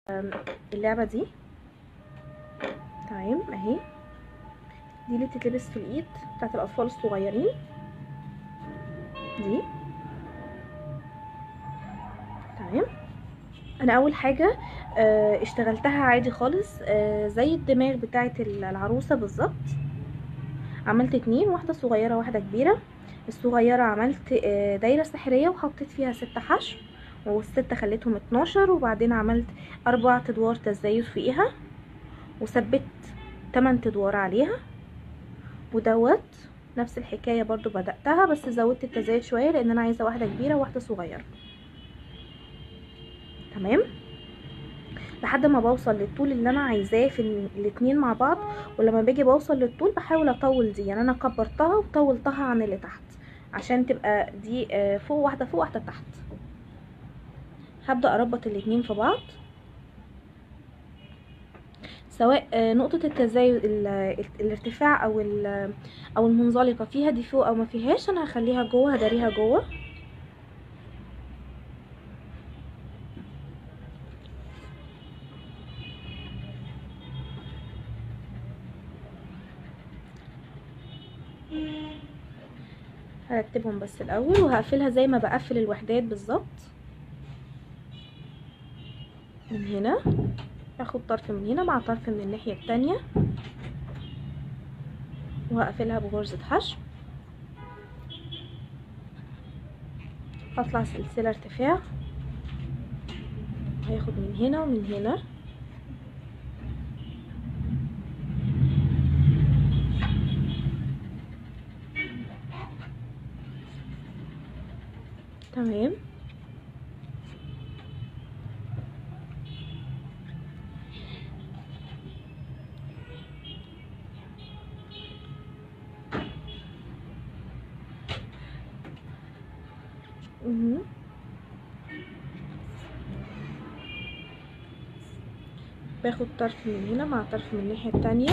اللعبه دي تمام اهي دي اللي بتتلبس في الايد بتاعت الاطفال الصغيرين دي تمام انا اول حاجه آه، اشتغلتها عادي خالص آه، زي الدماغ بتاعت العروسه بالظبط عملت اتنين واحده صغيره واحده كبيره الصغيره عملت آه، دايره سحريه وحطيت فيها ست حشو والستة خليتهم اتناشر وبعدين عملت اربع ادوار تزايد فوقيها وثبت تمن ادوار عليها ودوت نفس الحكايه برضو بداتها بس زودت التزايد شويه لان انا عايزه واحده كبيره وواحده صغيره تمام لحد ما بوصل للطول اللي انا عايزاه في ال- الاتنين مع بعض ولما باجي بوصل للطول بحاول اطول دي يعني انا كبرتها وطولتها عن اللي تحت عشان تبقى دي آه، فوق واحده فوق واحده تحت هبدا اربط الاتنين في بعض سواء آه، نقطة التزايد ال- ال- الارتفاع او ال- او المنزلقة فيها دي فوق او ما فيهاش انا هخليها جوه هداريها جوه هرتبهم بس الاول وهقفلها زي ما بقفل الوحدات بالظبط من هنا هاخد طرف من هنا مع طرف من الناحية التانية وهقفلها بغرزة حشو هطلع سلسلة ارتفاع هياخد من هنا ومن هنا تمام مهم. باخد طرف من هنا مع طرف من الناحية التانية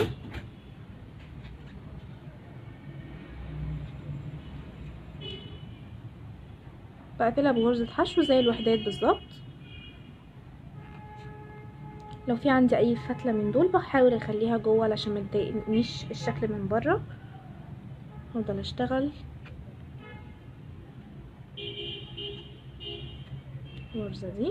بقفلها بغرزة حشو زي الوحدات بالظبط لو في عندي اي فتلة من دول بحاول اخليها جوه علشان ما تضايقنيش الشكل من بره هفضل اشتغل الغرزة دي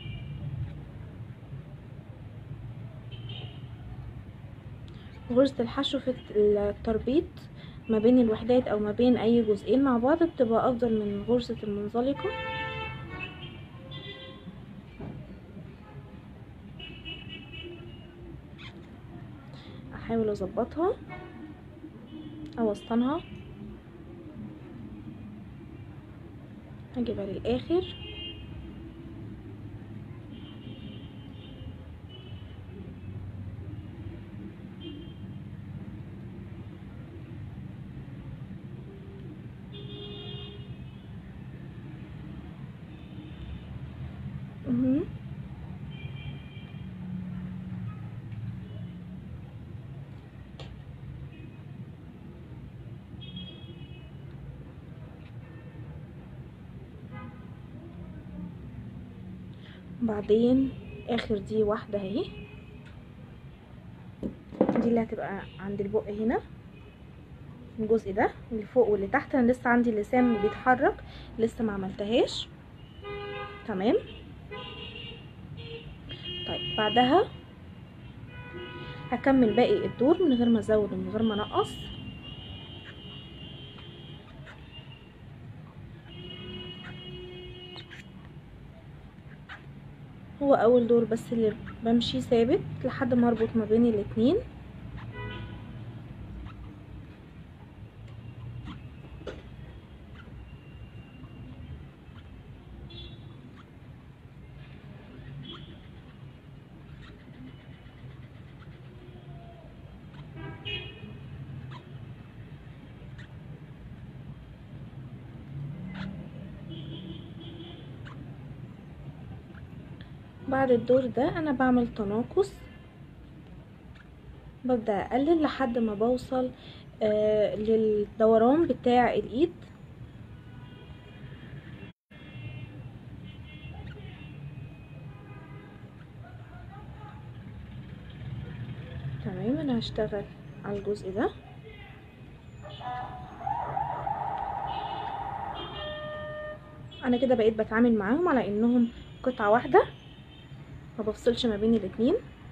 غرزة الحشو في التربيط ما بين الوحدات او ما بين اي جزئين مع بعض بتبقى افضل من غرزة المنزلقة احاول اظبطها اوسطنها اجيبها للاخر مهم. بعدين اخر دي واحدة اهي دي اللي هتبقى عند البق هنا الجزء ده اللي فوق واللي تحت انا لسه عندي اللسان بيتحرك لسه ما عملتهاش تمام طيب بعدها هكمل باقي الدور من غير ما ازود ومن غير ما انقص هو اول دور بس اللي بمشي ثابت لحد ما اربط ما بين الاتنين بعد الدور ده انا بعمل تناقص ببدأ اقلل لحد ما بوصل آه للدوران بتاع الايد تمام انا هشتغل على الجزء ده انا كده بقيت بتعامل معاهم على انهم قطعة واحدة ما بفصلش ما بين الاتنين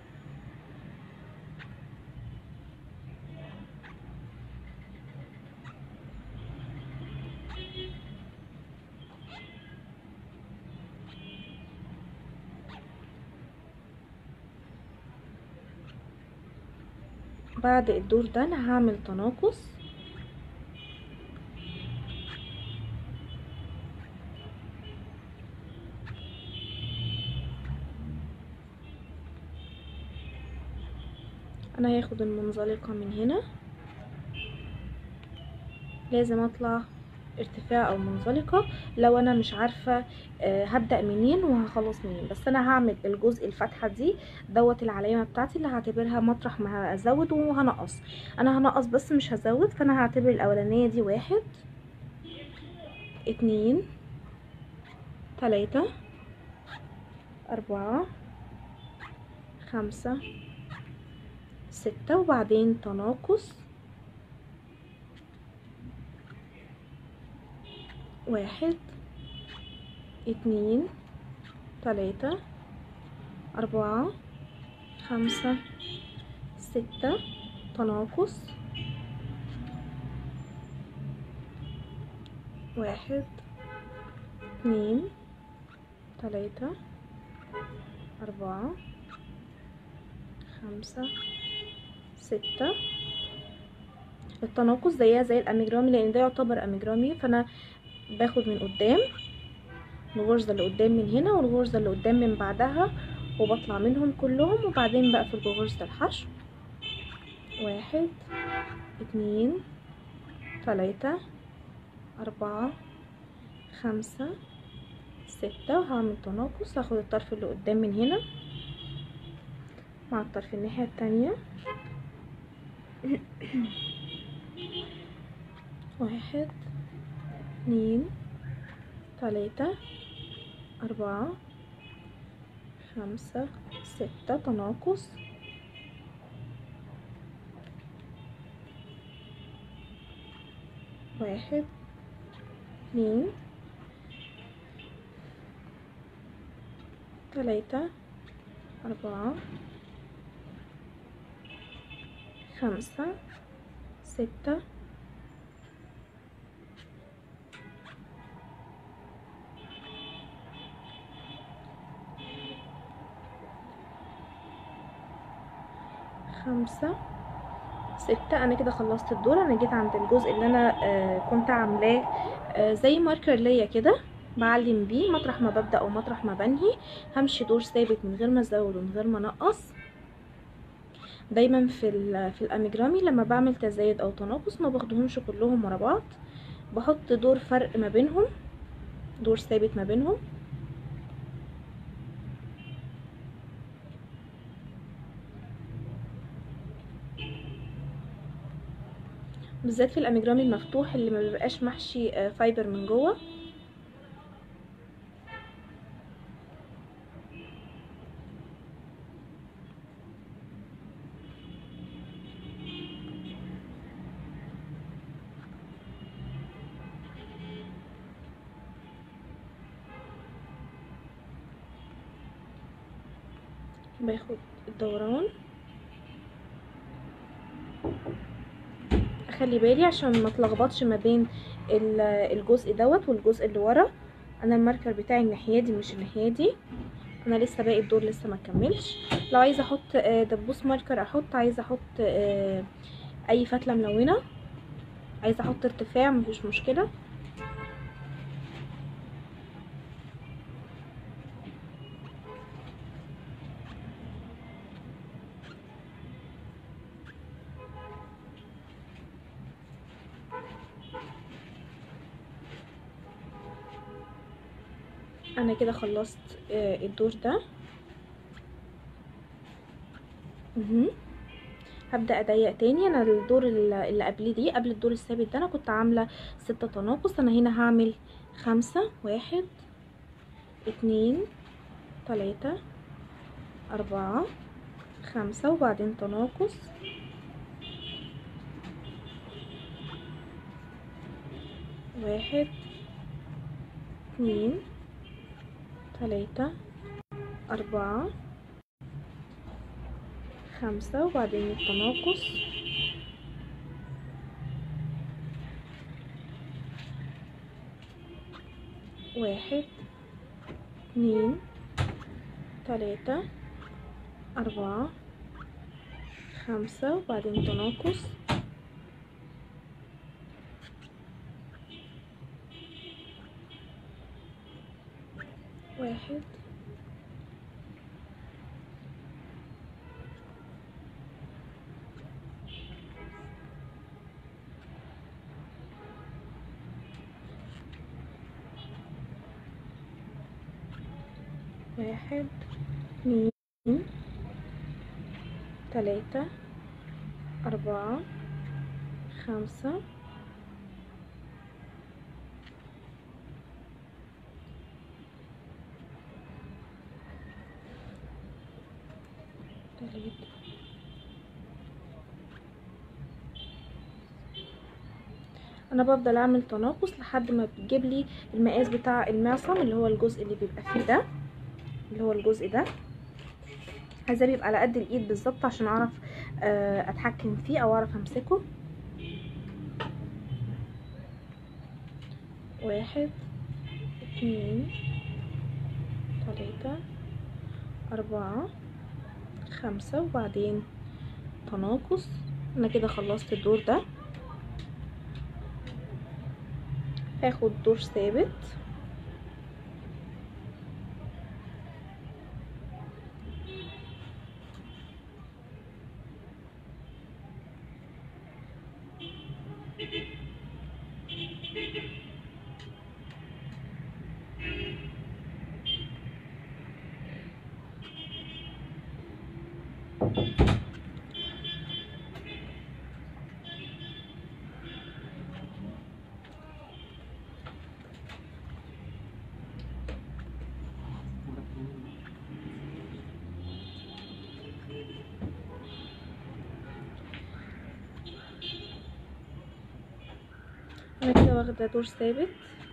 بعد الدور ده انا هعمل تناقص انا هاخد المنزلقة من هنا لازم اطلع ارتفاع او منزلقة لو انا مش عارفة آه هبدأ منين وهخلص منين بس انا هعمل الجزء الفتحة دي دوت العلامة بتاعتي اللي هعتبرها مطرح ما هزود وهنقص انا هنقص بس مش هزود فانا هعتبر الاولانية دي واحد اتنين تلاتة اربعة خمسة ستة وبعدين تناقص واحد اتنين تلاتة أربعة خمسة ستة تناقص واحد اتنين تلاتة أربعة خمسة ستة التناقص زيها زي الاميجرامي لان ده يعتبر اميجرامي فانا باخد من قدام الغرزة اللي قدام من هنا والغرزة اللي قدام من بعدها وبطلع منهم كلهم وبعدين بقفل بغرزة الحشو واحد اتنين تلاتة أربعة خمسة ستة وهعمل تناقص هاخد الطرف اللي قدام من هنا مع الطرف الناحية التانية واحد اتنين تلاتة أربعة خمسة ستة تناقص واحد اتنين تلاتة أربعة خمسة ستة خمسة ستة انا كده خلصت الدور انا جيت عند الجزء اللي انا آه كنت عاملاه آه زي ماركر ليا كده بعلم بيه مطرح ما ببدأ او مطرح ما بنهي همشي دور ثابت من غير ما ازود ومن غير ما انقص دايما في في الاميجرامي لما بعمل تزايد او تناقص ما باخدهمش كلهم ورا بعض بحط دور فرق ما بينهم دور ثابت ما بينهم بالذات في الاميجرامي المفتوح اللي ما بيبقاش محشي فايبر من جوه باخد الدوران اخلي بالي عشان ما اتلخبطش ما بين الجزء دوت والجزء اللي ورا انا الماركر بتاعي الناحيه دي مش الناحيه دي انا لسه باقي الدور لسه ما كملش لو عايزه احط دبوس ماركر احط عايزه احط اي فتله ملونه عايزه احط ارتفاع مفيش مشكله انا كده خلصت الدور ده مهم. هبدا اضيق تاني انا الدور اللي قبليه دي قبل الدور الثابت ده انا كنت عامله ستة تناقص انا هنا هعمل خمسة واحد اتنين تلاتة اربعة خمسة وبعدين تناقص واحد اتنين تلاتة أربعة خمسة وبعدين التناقص واحد اتنين تلاتة أربعة خمسة وبعدين تناقص واحد واحد اتنين تلاتة أربعة خمسة تلاتة انا بفضل اعمل تناقص لحد ما بتجيب لي المقاس بتاع المعصم اللي هو الجزء اللي بيبقى فيه ده اللي هو الجزء ده عايزاه بيبقى على قد الايد بالظبط عشان اعرف آه، اتحكم فيه او اعرف امسكه واحد اتنين تلاتة أربعة خمسة وبعدين تناقص انا كده خلصت الدور ده هاخد دور ثابت انا كده واخده دور ثابت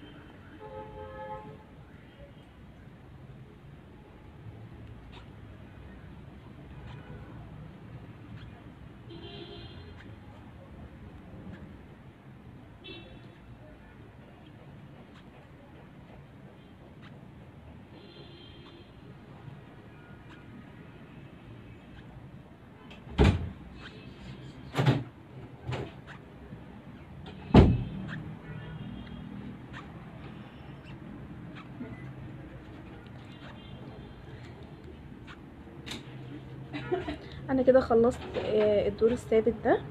انا كده خلصت آه، الدور الثابت ده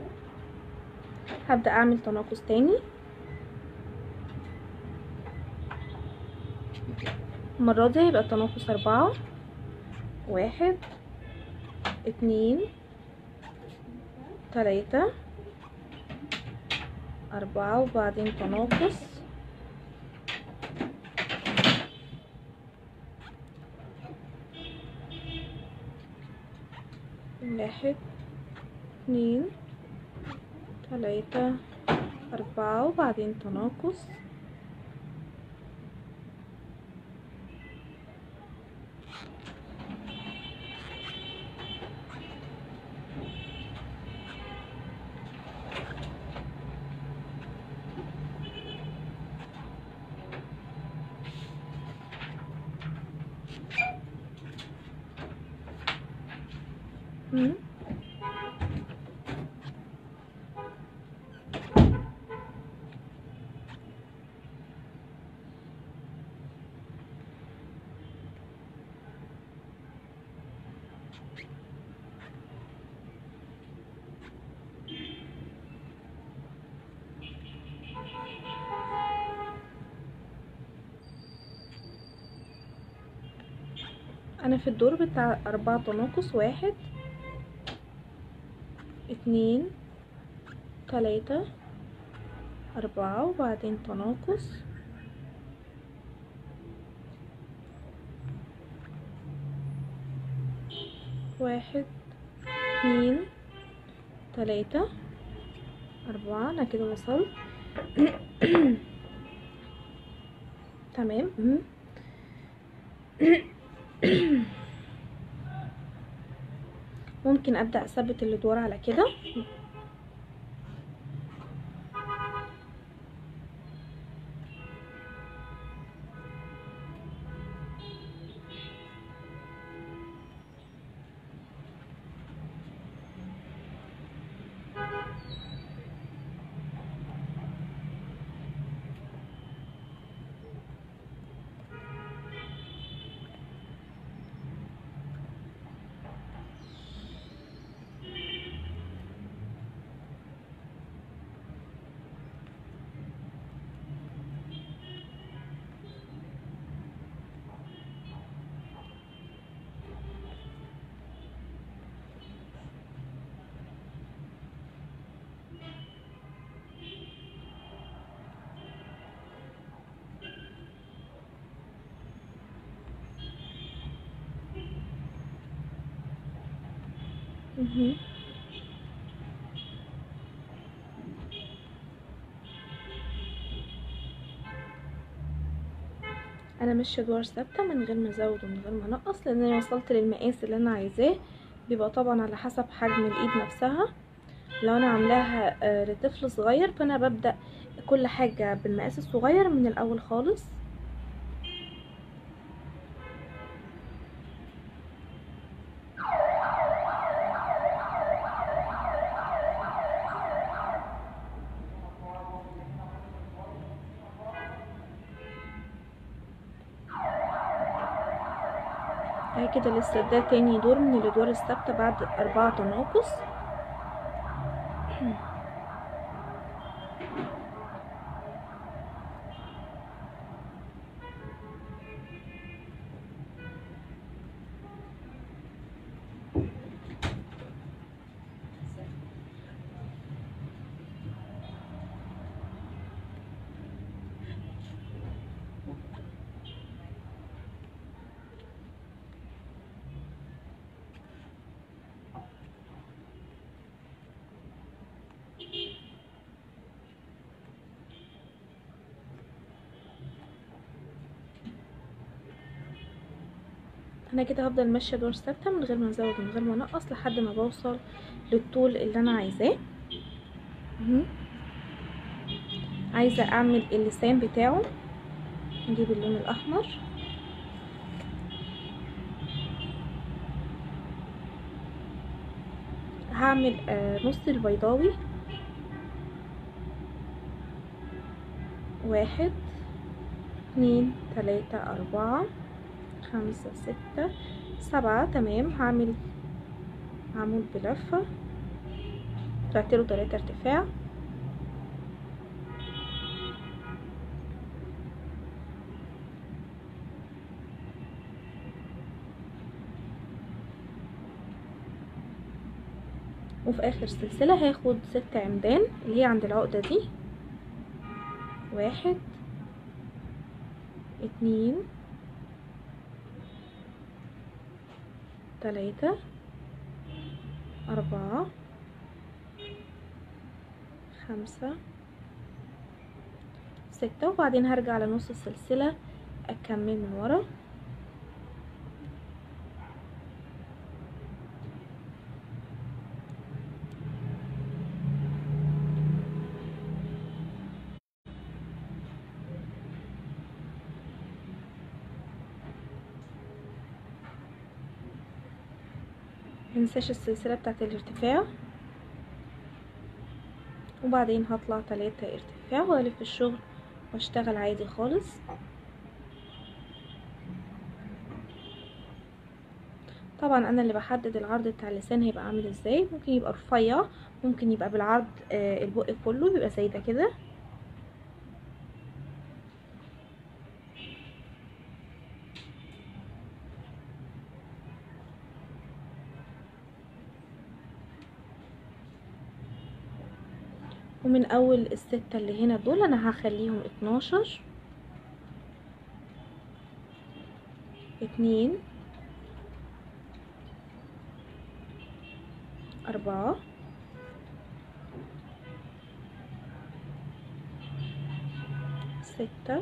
هبدأ اعمل تناقص تاني المرة دي هيبقى التناقص اربعة واحد اتنين تلاتة أربعة وبعدين تناقص واحد اتنين تلاتة أربعة وبعدين تناقص مم. انا في الدور بتاع اربعة تناقص واحد اتنين تلاتة أربعة وبعدين تناقص واحد اتنين تلاتة أربعة أنا كده وصلت تمام مم. ممكن أبدأ أثبت الأدوار على كده مهم. انا ماشيه ادوار ثابته من غير ما ازود ومن غير ما انقص لان انا وصلت للمقاس اللي انا عايزاه بيبقى طبعا على حسب حجم الايد نفسها لو انا عاملاها آه، لطفل صغير فانا ببدا كل حاجه بالمقاس الصغير من الاول خالص آه كده لسه ده تاني دور من الادوار الثابته بعد اربعه تناقص انا كده هفضل ماشيه دور ثابته من غير ما ازود ومن غير ما انقص لحد ما بوصل للطول اللي انا عايزاه مهم. عايزه اعمل اللسان بتاعه نجيب اللون الاحمر هعمل آه نص البيضاوي واحد اتنين تلاتة اربعة خمسة ستة سبعة تمام هعمل عمود بلفة طلعتله تلاتة ارتفاع وفي اخر سلسلة هاخد ست عمدان اللي هي عند العقدة دي واحد اتنين تلاتة أربعة خمسة ستة وبعدين هرجع لنص السلسلة أكمل من ورا مننساش السلسلة بتاعت الارتفاع وبعدين هطلع تلاتة ارتفاع والف الشغل واشتغل عادي خالص طبعا انا اللي بحدد العرض بتاع اللسان هيبقى عامل ازاي ممكن يبقى رفيع ممكن يبقى بالعرض آه البق كله بيبقى زي ده كده ومن اول الستة اللي هنا دول انا هخليهم اتناشر اتنين أربعة ستة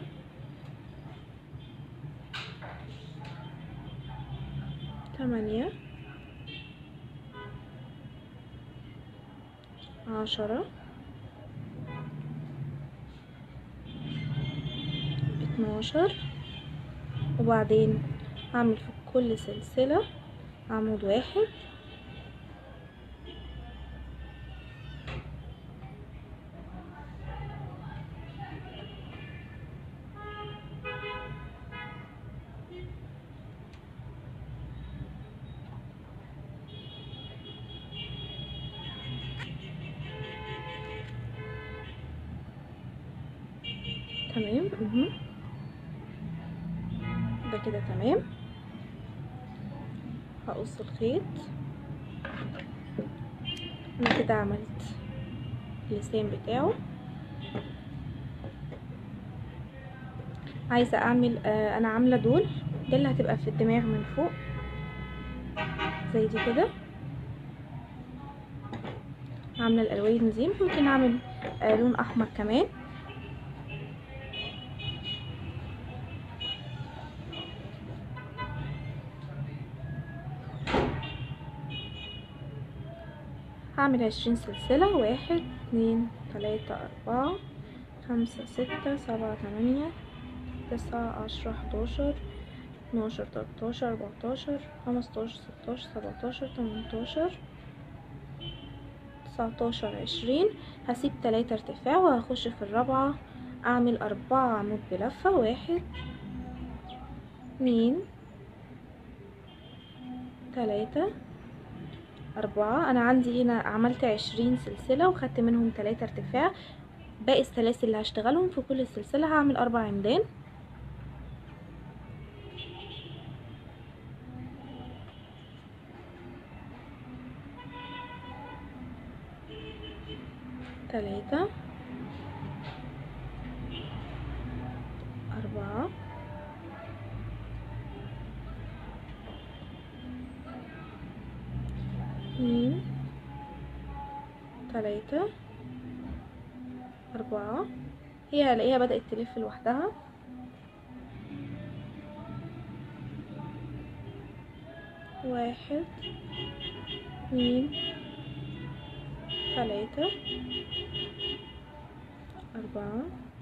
تمانية عشرة اتناشر وبعدين هعمل في كل سلسلة عمود واحد تمام مهم. ده كده تمام هقص الخيط انا كده عملت اللسان بتاعه عايزه اعمل آه انا عامله دول دي اللي هتبقى في الدماغ من فوق زي دي كده عامله الالوان دي ممكن اعمل آه لون احمر كمان هعمل عشرين سلسلة واحد اتنين تلاتة أربعة خمسة ستة سبعة تمانية تسعة عشرة حداشر اتناشر تلاتاشر أربعتاشر خمستاشر ستاشر سبعتاشر تمنتاشر تسعتاشر عشرين هسيب تلاتة ارتفاع وهخش في الرابعة أعمل أربعة عمود بلفة واحد اتنين تلاتة أربعة أنا عندي هنا عملت عشرين سلسلة وخدت منهم تلاتة ارتفاع باقي السلاسل اللي هشتغلهم في كل سلسلة هعمل أربع عمدان تلاتة أربعة اتنين تلاتة أربعة هي هلاقيها بدأت تلف لوحدها واحد اتنين تلاتة أربعة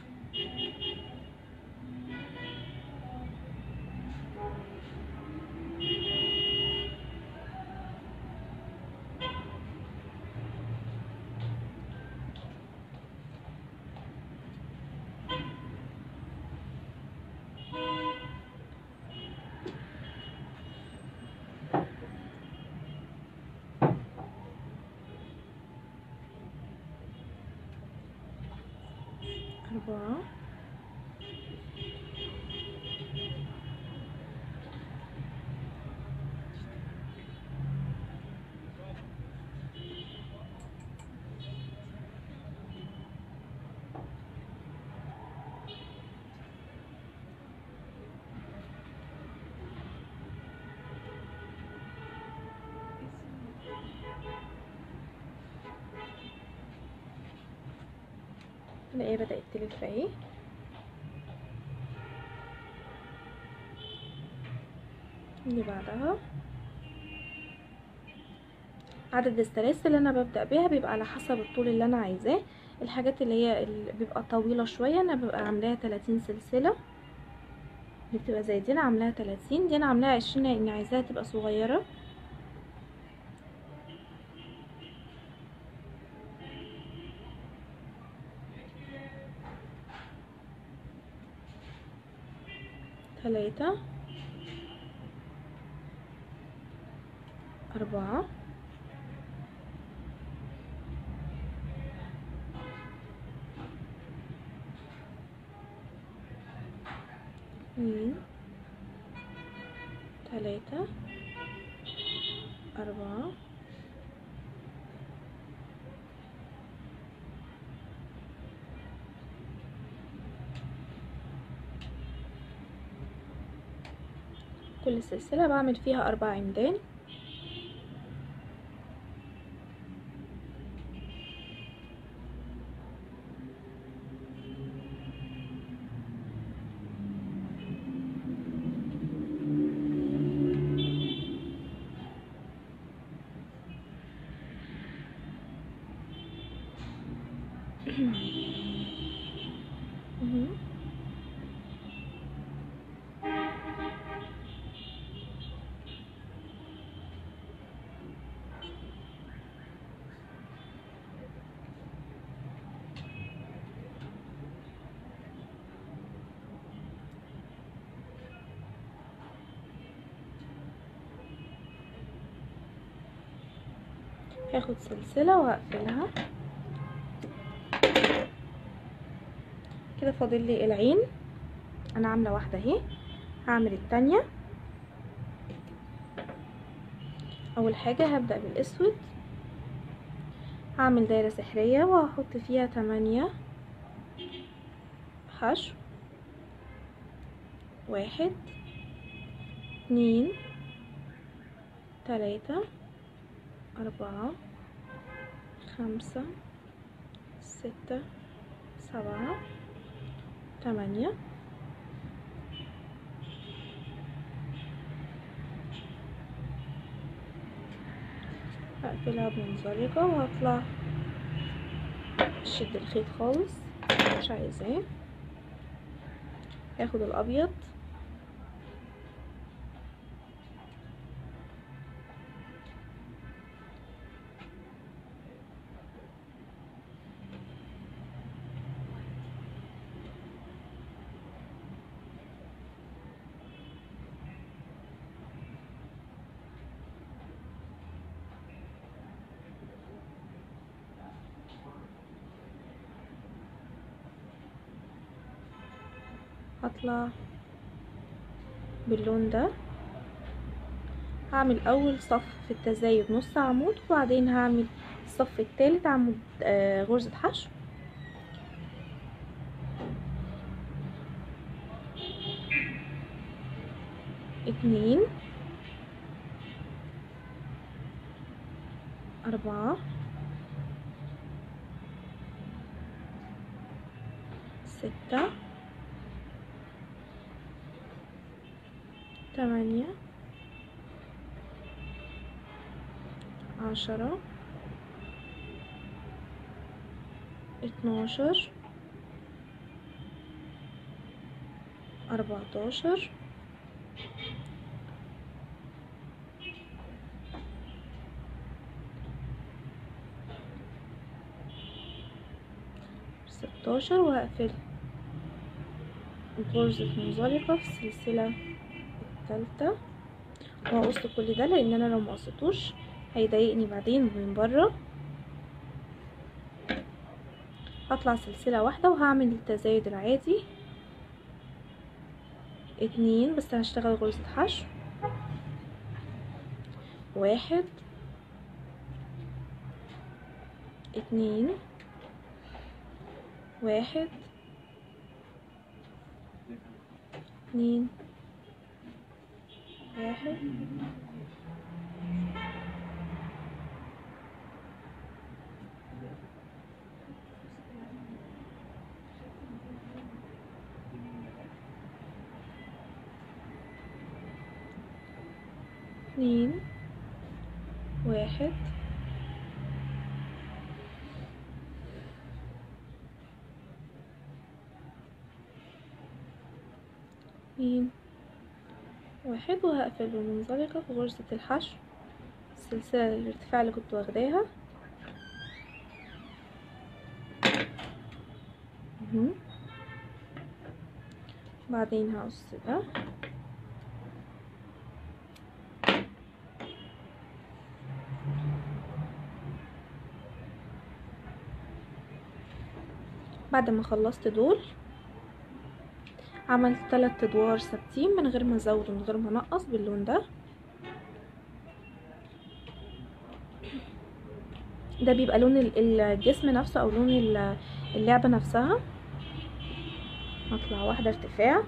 أربعة الاقيها بدأت تلف اهي اللي بعدها عدد السلاسل اللي انا ببدأ بيها بيبقى على حسب الطول اللي انا عايزاه الحاجات اللي هي اللي بيبقى طويلة شوية انا ببقى عاملاها 30 سلسلة دي بتبقى زي دي انا عاملاها 30 دي انا عاملاها 20 لان عايزاها تبقى صغيرة ثلاثة أربعة اثنين ثلاثة أربعة كل سلسلة بعمل فيها أربع عمدان مهم. هاخد سلسلة وهقفلها كده فاضل لي العين انا عاملة واحدة اهي هعمل التانية اول حاجة هبدأ بالاسود هعمل دايرة سحرية وهحط فيها تمانية حشو واحد اتنين تلاتة أربعة خمسة ستة سبعة تمانية هقفلها بمنزلقة وهطلع اشد الخيط خالص مش عايزاه هاخد الابيض هطلع باللون ده هعمل اول صف في التزايد نص عمود وبعدين هعمل الصف التالت عمود آه غرزة حشو اتنين أربعة ستة تمانية عشرة اتناشر أربعتاشر ستاشر وهقفل غرزة منزلقة في السلسلة التالتة وهقص كل ده لان انا لو مقصتوش هيضايقني بعدين من بره هطلع سلسلة واحدة وهعمل التزايد العادي اتنين بس هشتغل غرزة حشو واحد اتنين واحد اتنين واحد اتنين واحد اتنين واحد وهقفل بالمنزلقة في غرزة الحشو السلسلة الارتفاع اللي كنت واخداها مهم. بعدين هقص ده بعد ما خلصت دول عملت تلات ادوار ثابتين من غير ما ازود ومن غير ما انقص باللون ده ده بيبقى لون ال- الجسم نفسه او لون ال- اللعبة نفسها هطلع واحدة ارتفاع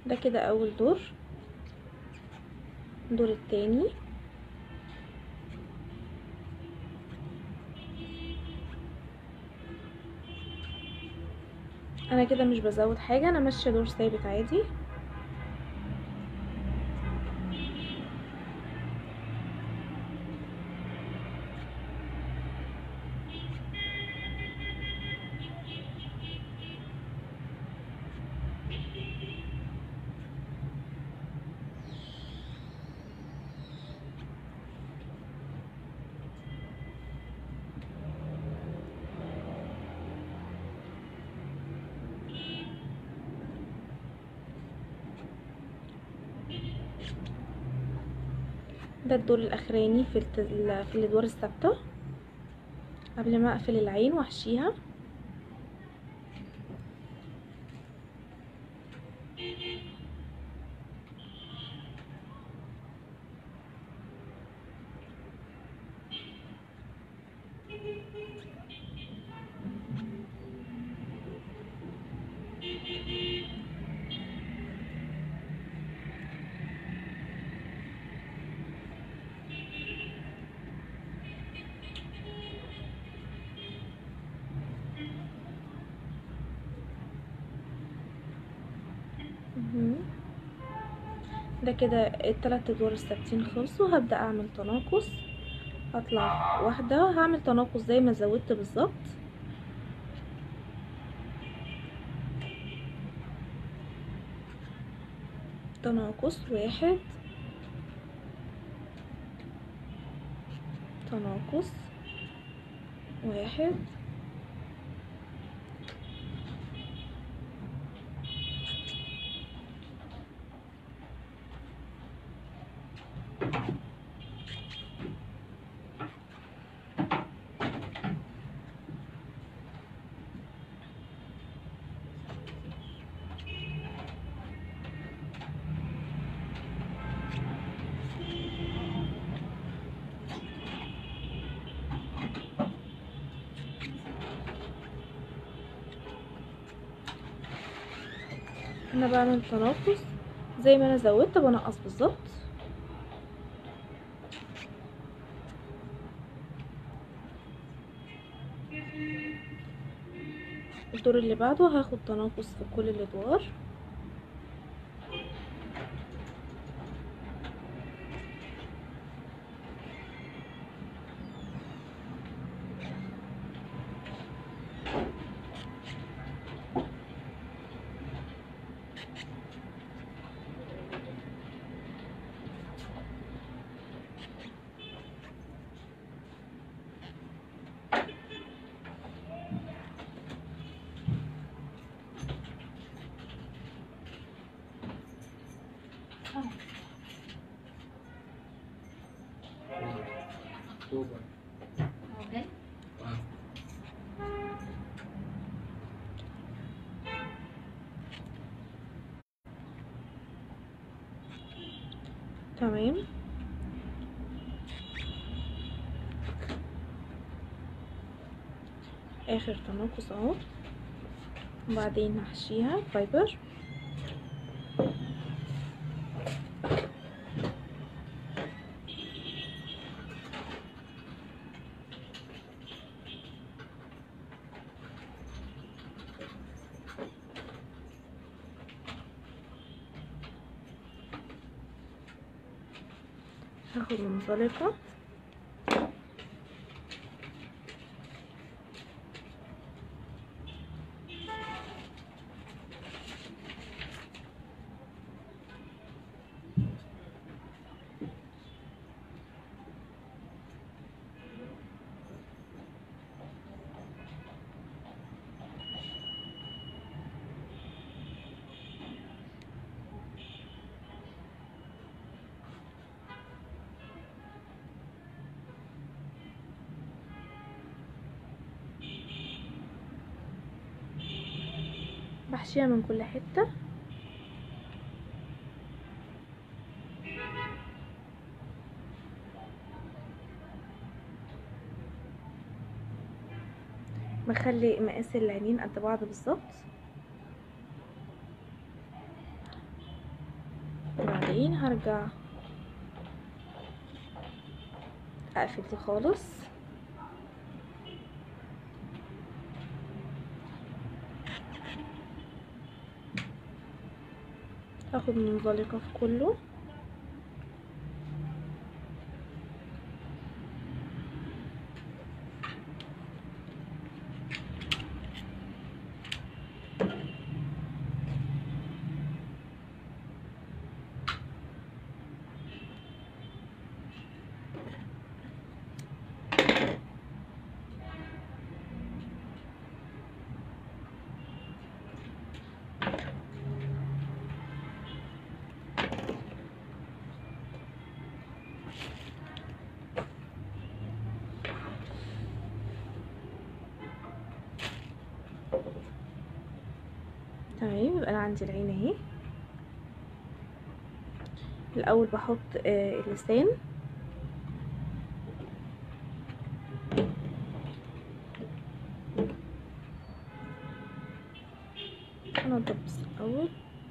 ده كده اول دور الدور التاني انا كده مش بزود حاجة انا ماشية دور ثابت عادي ده الدور الاخراني في الت... في الادوار الثابته قبل ما اقفل العين واحشيها مهم. ده كده التلات ادوار الثابتين خلصوا هبدأ اعمل تناقص هطلع واحدة هعمل تناقص زي ما زودت بالظبط تناقص واحد تناقص واحد انا بعمل تناقص زي ما انا زودت بنقص بالظبط الدور اللي بعده هاخد تناقص في كل الادوار Okay. تمام اخر تناقص اهو وبعدين نحشيها فايبر هاخد منزلقة بحشيها من كل حتة بخلي مقاس العينين قد بعض بالظبط العين هرجع اقفل دي خالص هاخد منزلقة في كله تمام يبقى انا عندي العين اهي الاول بحط آه اللسان انضف بس الاول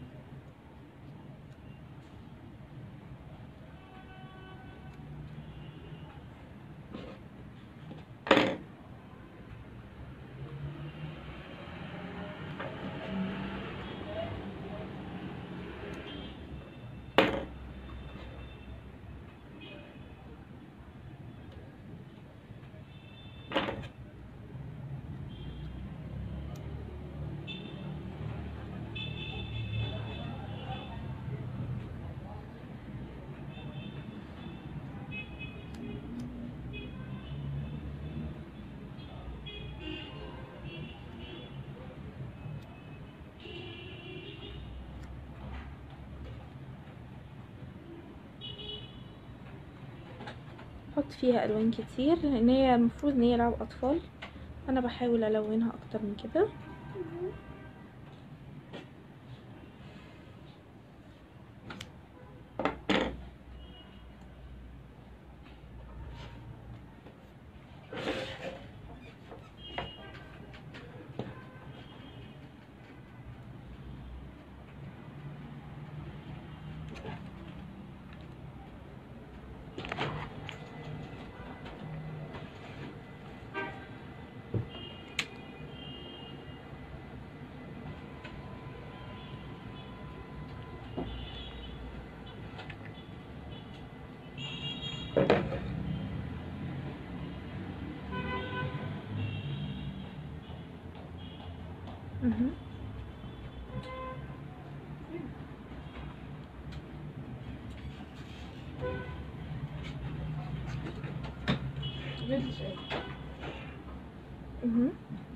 احط فيها الوان كتير لان هي المفروض ان هي لعب اطفال انا بحاول الونها اكتر من كده مهم. مهم.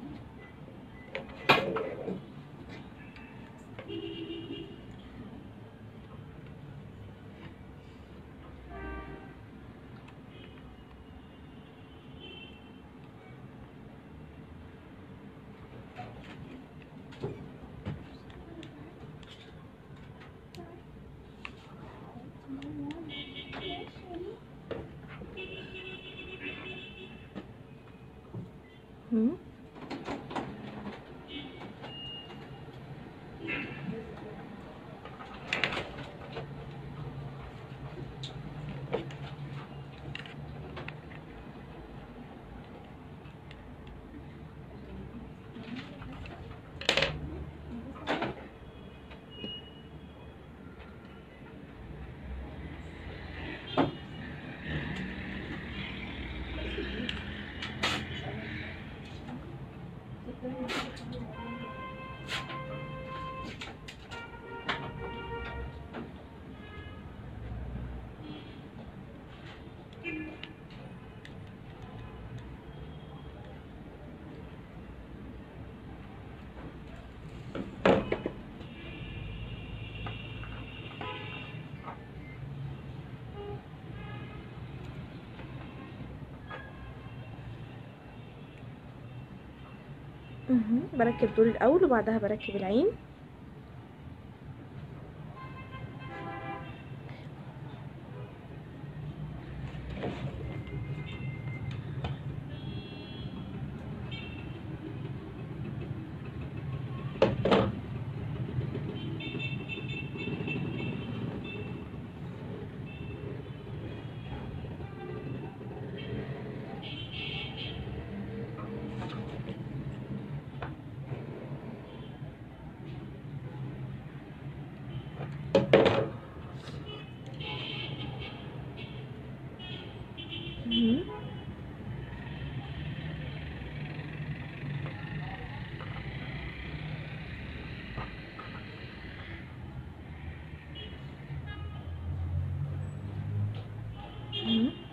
مهم. مهم. بركب دول الاول وبعدها بركب العين مهم. مهم.